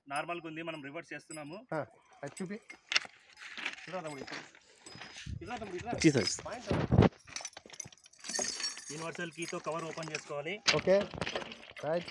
నార్మల్గా ఉంది మనం రివర్స్ చేస్తున్నాము ఆ, అది చూపి ఇట్రా తమ్ముడు ఇట్రా. ఇట్రా తమ్ముడు ఇట్రా. జీసస్ పాయింట్ యూనివర్సల్ కీతో కవర్ ఓపెన్ చేసుకోవాలి ఓకే రైట్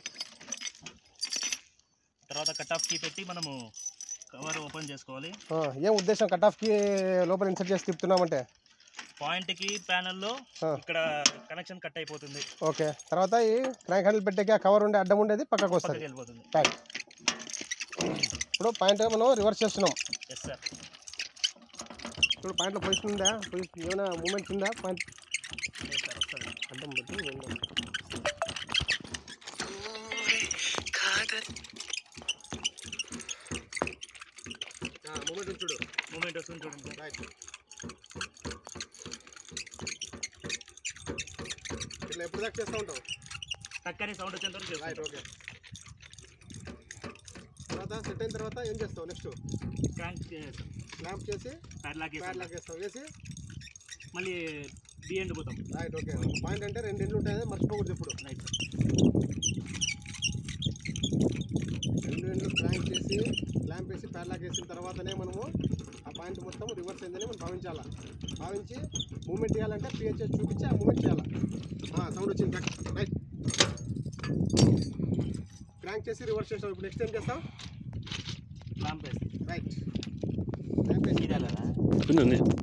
తర్వాత కట్ ఆఫ్ కీ పెట్టి మనము కవర్ ఓపెన్ చేసుకోవాలి ఆ, ఏం ఉద్దేశం కట్ ఆఫ్కి లోపల ఇన్సర్ట్ చేసి తిప్పుతున్నామంటే పాయింట్కి ప్యానల్లో ఆ. ఇక్కడ కనెక్షన్ కట్ అయిపోతుంది ఓకే తర్వాత ఈ క్రాంక్ హ్యాండిల్ పెట్టాక కవర్ ఉండే అడ్డం ఉండేది పక్కకు పక్కకి వస్తుంది వెళ్ళిపోతుంది రైట్ ఇప్పుడు పాయింట్ మనం రివర్స్ చేస్తున్నాం ఎస్ సార్ ఇప్పుడు పాయింట్లో పొజిషన్ ఉందా పొజిషన్ ఏమైనా మూమెంట్ ఉందా పాయింట్ లేదు సార్ వస్తుంది అడ్డం పెట్టి ఉందా? ఆ, మూమెంట్ ఉంది చూడు మూమెంట్ వస్తుంది చూడండి సార్ రైట్ ఇట్లా ఎప్పుడు దాకా చేస్తూ ఉంటావు టక్కని సౌండ్ వచ్చేంత వరకు రైట్ చేస్తాం. ఓకే తర్వాత సెట్ అయిన తర్వాత ఏం చేస్తావు నెక్స్ట్ క్రాంక్ క్లాంప్ చేసి ప్యాడ్లాక్ ప్యాడ్ లాక్ వేస్తావు వేసి మళ్ళీ బి ఎండ్ పోతాం రైట్ ఓకే పాయింట్ అంటే రెండు ఇండ్లు ఉంటాయి మర్చిపోకూడదు ఇప్పుడు రైట్ రెండు ఎండ్లు క్లాంప్ చేసి క్లాంప్ వేసి ప్యాడ్ లాక్ వేసిన తర్వాతనే మనము ఆ పాయింట్ మొత్తం రివర్స్ అయిందని మనం భావించాలా భావించి మూమెంట్ చేయాలంటే పిహెచ్ఎస్ చూపించి ఆ మూమెంట్ చేయాలా సౌండ్ వచ్చింది రైట్ క్రాంక్ చేసి రివర్స్ చేస్తాం ఇప్పుడు నెక్స్ట్ ఏం చేస్తాం క్లాంప్ వేస్తాం రైట్ క్లాంప్ వేసి ఇది అలాగా ఉంది ఉంది